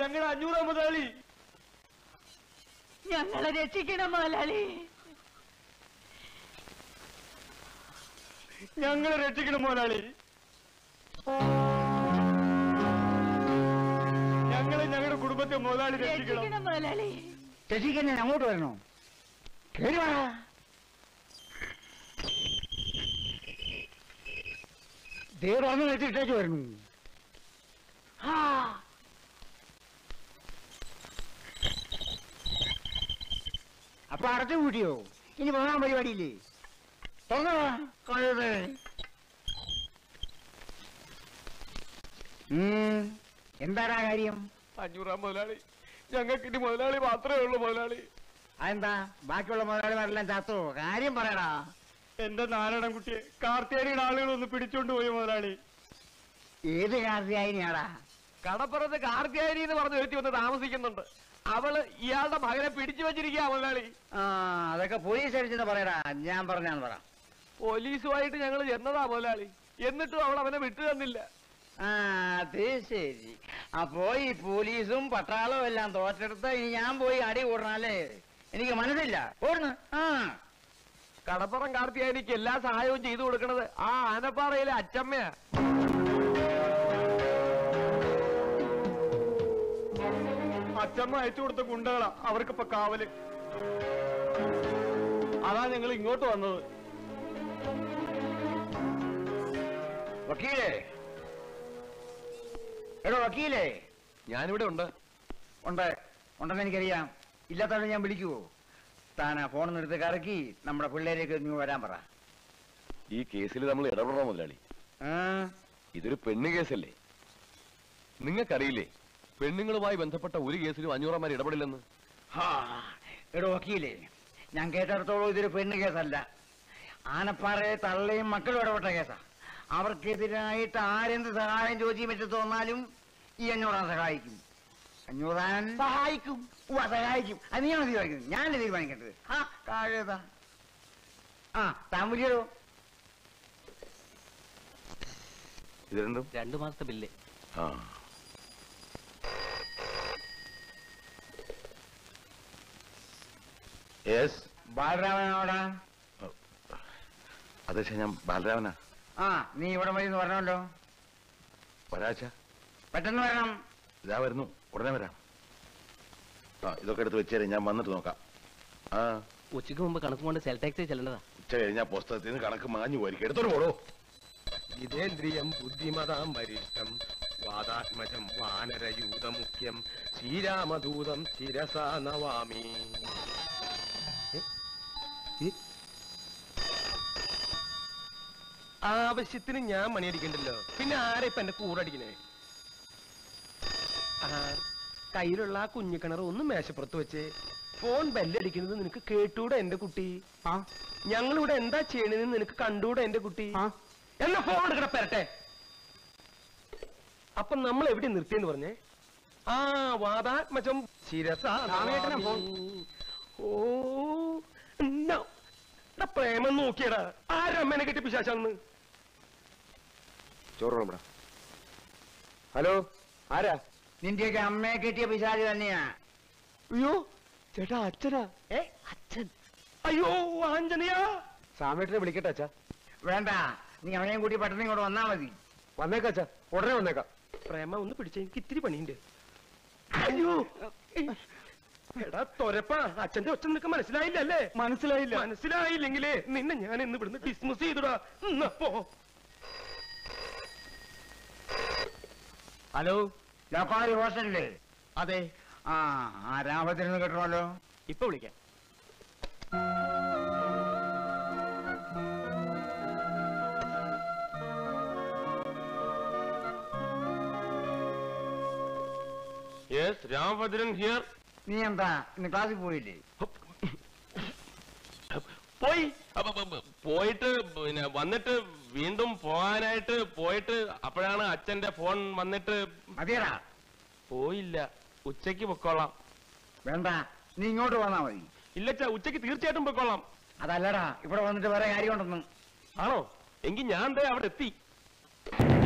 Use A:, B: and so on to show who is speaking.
A: ഞങ്ങളുടെ അഞ്ഞൂറാം മുതലാളി
B: ഞങ്ങളെ രക്ഷിക്കണം മുതലാളി
A: ഞങ്ങളെ രക്ഷിക്കണം മുതലാളി ഞങ്ങളെ ഞങ്ങളുടെ കുടുംബത്തെ മുതലാളി രക്ഷിക്കണം
B: രക്ഷിക്കണം മുതലാളി
C: ശശിക്ക് ഞാൻ അങ്ങോട്ട് വരണോ കേറി വാ ദേ തുറന്ന് വെച്ചിട്ടേക്ക് വരുന്നു ആ. അപ്പൊ അടച്ചു കൂട്ടിയോ ഇനി പോകാൻ പരിപാടിയില്ലേ തുറന്നു വാ, കഴുതേ. ഉം, എന്താടാ കാര്യം
A: അഞ്ഞൂറാം മുതലാളി ഞങ്ങൾക്ക് ഇനി മുതലാളി മാത്രമേ ഉള്ളൂ മുതലാളി
C: അതെന്താ ബാക്കിയുള്ള മുതലാളിമാരെല്ലാം ചത്തോ കാര്യം പറയടാ
A: എന്റെ നാരായണൻ കുട്ടിയെ കാർത്തിയാനിയുടെ ആളുകൾ ഒന്ന് പിടിച്ചോണ്ട് പോയി മുതലാളി
C: ഏത് കാർത്തിയായിനിയാടാ
A: കടപ്പുറത്ത് കാർത്തിയാനി എന്ന് പറഞ്ഞ് ഒരുത്തി വന്ന് താമസിക്കുന്നുണ്ട് അവള് ഇയാളുടെ മകനെ പിടിച്ചു വെച്ചിരിക്കുക മുതലാളി
C: ആ അതൊക്കെ പോലീസ് അടിച്ചെന്ന് പറയടാ ഞാൻ പറഞ്ഞാന്ന് പറ
A: പോലീസുമായിട്ട് ഞങ്ങൾ ചെന്നതാ മുതലാളി എന്നിട്ടും അവൾ അവനെ വിട്ടു തന്നില്ല
C: ആ അത് ശരി അപ്പോ ഈ പോലീസും പട്ടാളവും എല്ലാം തോറ്റെടുത്ത് ഇനി ഞാൻ പോയി അടി കൂടണല്ലേ എനിക്ക് മനസ്സില്ല ഓടുന്നു ആ
A: കടപ്പുറം കാർത്തിയാനിക്ക് എല്ലാ സഹായവും ചെയ്തു കൊടുക്കണത് ആ ആനപ്പാറയിലെ അച്ചമ്മയാ അച്ചമ്മ അയച്ചു കൊടുത്ത ഗുണ്ടകളാ അവർക്കിപ്പൊ കാവല് അതാ ഞങ്ങൾ ഇങ്ങോട്ട് വന്നത്
C: വക്കീലേ എടോ വക്കീലേ
A: ഞാനിവിടെ ഉണ്ട്
C: ഉണ്ട് ഉണ്ടെന്ന് എനിക്കറിയാം ഇല്ലാത്തവരെ ഞാൻ വിളിക്കുവോ താനാ ഫോൺ എടുത്ത് കറക്കി നമ്മുടെ പിള്ളേരേക്ക് നീ വരാൻ പറ
D: ഈ കേസിൽ നമ്മൾ ഇടപെടണം മുതലാളി
C: ആ
D: ഇതൊരു പെണ്ണ് കേസല്ലേ നിങ്ങൾക്കറിയില്ലേ പെണ്ണുങ്ങളുമായി ബന്ധപ്പെട്ട ഒരു കേസിലും അഞ്ഞൂറന്മാർ ഇടപെടില്ലെന്ന്
C: ഹാ, എടോ വക്കീലേ ഞാൻ കേട്ടിടത്തോളം ഇതൊരു പെണ്ണ് കേസല്ല ആനപ്പാറയെ തള്ളയും മക്കളും ഇടപെട്ട കേസാ അവർക്കെതിരായിട്ട് ആരെന്ത് സഹായം ചോദിച്ചു പറ്റി തോന്നാലും ഈ അഞ്ഞൂറാൻ സഹായിക്കും അഞ്ഞൂറാൻ സഹായിക്കും ഉവ്വ സഹായിക്കും അത് നീയാണ് തീരുമാനിക്കുന്നത് ഞാനല്ലേ തീരുമാനിക്കേണ്ടത് ആ താഴേതാ ആ താൻ വിളിയടോ
D: ഇത് രണ്ടും
A: രണ്ടു മാസത്തെ ബില്ല്
D: ആ യെസ്
C: ബാലരാമനോടാ
D: അതെ ഞാൻ ബാലരാമനാ
C: ആ നീ ഇവിടെ മതി എന്ന് പറഞ്ഞല്ലോ
D: ഒരാഴ്ച
C: പെട്ടെന്ന് വരണം
D: ഇതാ വരുന്നു ഉടനെ വരാം ആ ഇതൊക്കെ എടുത്ത് വെച്ചേരെ ഞാൻ വന്നിട്ട് നോക്കാം ആ
A: ഉച്ചയ്ക്ക് മുമ്പ് കണക്ക് കൊണ്ട് സെൽ ടാക്സി ചെല്ലേണ്ടതാ
D: ഉച്ച കഴിഞ്ഞാൽ പുസ്തകത്തിൽ നിന്ന് കണക്ക് മാഞ്ഞു പോയിരിക്കും എടുത്തോട്ട് പോടോ
E: ജിതേന്ദ്രിയം ബുദ്ധിമതാം വരിഷ്ഠം വാദാത്മജം വാനരയൂതമുഖ്യം ശ്രീരാമദൂതം ശിരസാ നവാമി ആവശ്യത്തിന് ഞാൻ മണിയടിക്കണ്ടല്ലോ പിന്നെ ആരാ ഇപ്പൊ എന്റെ കൂടടിക്കണേ ആ കയ്യിലുള്ള ആ കുഞ്ഞിക്കിണർ ഒന്ന് മേശപ്പുറത്ത് വെച്ച് ഫോൺ ബെല്ലടിക്കുന്നത് നിനക്ക് കേട്ടൂടെ എന്റെ കുട്ടി ഞങ്ങളിവിടെ എന്താ ചെയ്യണെന്ന് നിനക്ക് കണ്ടൂടെ എന്റെ കുട്ടി എന്നാ ഫോൺ എടുക്കണ പെരട്ടെ അപ്പൊ നമ്മൾ എവിടെ നിർത്തിയെന്ന് പറഞ്ഞേ ആ വാദാത്മജം ശിരസ
C: രാമേട്ടനാ ഫോൺ.
E: ഓ എന്നാ എടാ, പ്രേമം നോക്കിയടാ ആരമ്മേനെ കെട്ടി പിശാച്ചാന്ന്
D: ചോറ് വിടാം ഹലോ ആരാ
C: നിന്റെയൊക്കെ അമ്മയെ കിട്ടിയ പിശാച് തന്നെയാ
E: അയ്യോ ചേട്ടാ അച്ഛനാ
C: ഏ അച്ഛൻ
E: അയ്യോ ആഞ്ജനയാ
F: സാമേട്ടിനെ വിളിക്കട്ടെ അച്ഛാ
C: വേണ്ട നീ അവനെയും കൂട്ടി പെട്ടെന്ന് ഇങ്ങോട്ട് വന്നാ മതി
F: വന്നേക്കാം അച്ഛാ ഉടനെ വന്നേക്കാം
E: പ്രേമ ഒന്ന് പിടിച്ച എനിക്ക് ഇത്തിരി പണിയുണ്ട് അയ്യോ എടാ തൊരപ്പ അച്ഛന്റെ ഒച്ച നിനക്ക് മനസ്സിലായില്ലല്ലേ
A: മനസ്സിലായില്ല
E: മനസ്സിലായില്ലെങ്കിലേ നിന്നെ ഞാൻ ഇന്ന് ഇവിടുന്ന് ഡിസ്മിസ് ചെയ്തുടാ എന്നാ പോ
A: ഹലോ
C: ലോക്കാളി ഹോസ്റ്റലില്ലേ
A: അതെ
C: ആ ആ രാമത്തിൽ കിട്ടണമല്ലോ
A: ഇപ്പൊ വിളിക്കാം
E: യെസ് രാമഭദ്രൻ ഹിയർ
C: നീ എന്താ ഇന്ന് ക്ലാസ്സിൽ പോയില്ലേ
E: പോയി അപ്പൊ പ- പ- പോയിട്ട് പിന്നെ വന്നിട്ട് വീണ്ടും പോകാനായിട്ട് പോയിട്ട് അപ്പോഴാണ് അച്ഛന്റെ ഫോൺ വന്നിട്ട്
C: മതിയടാ
E: പോയില്ല ഉച്ചയ്ക്ക് പൊക്കോളാം
C: വേണ്ട നീ ഇങ്ങോട്ട് വന്നാ മതി
E: ഇല്ലച്ചാ ഉച്ചയ്ക്ക് തീർച്ചയായിട്ടും പൊക്കോളാം
C: അതല്ലടാ ഇവിടെ വന്നിട്ട് വേറെ കാര്യമുണ്ടെന്ന്
E: ആണോ എങ്കിൽ ഞാൻ ദേ അവിടെ എത്തി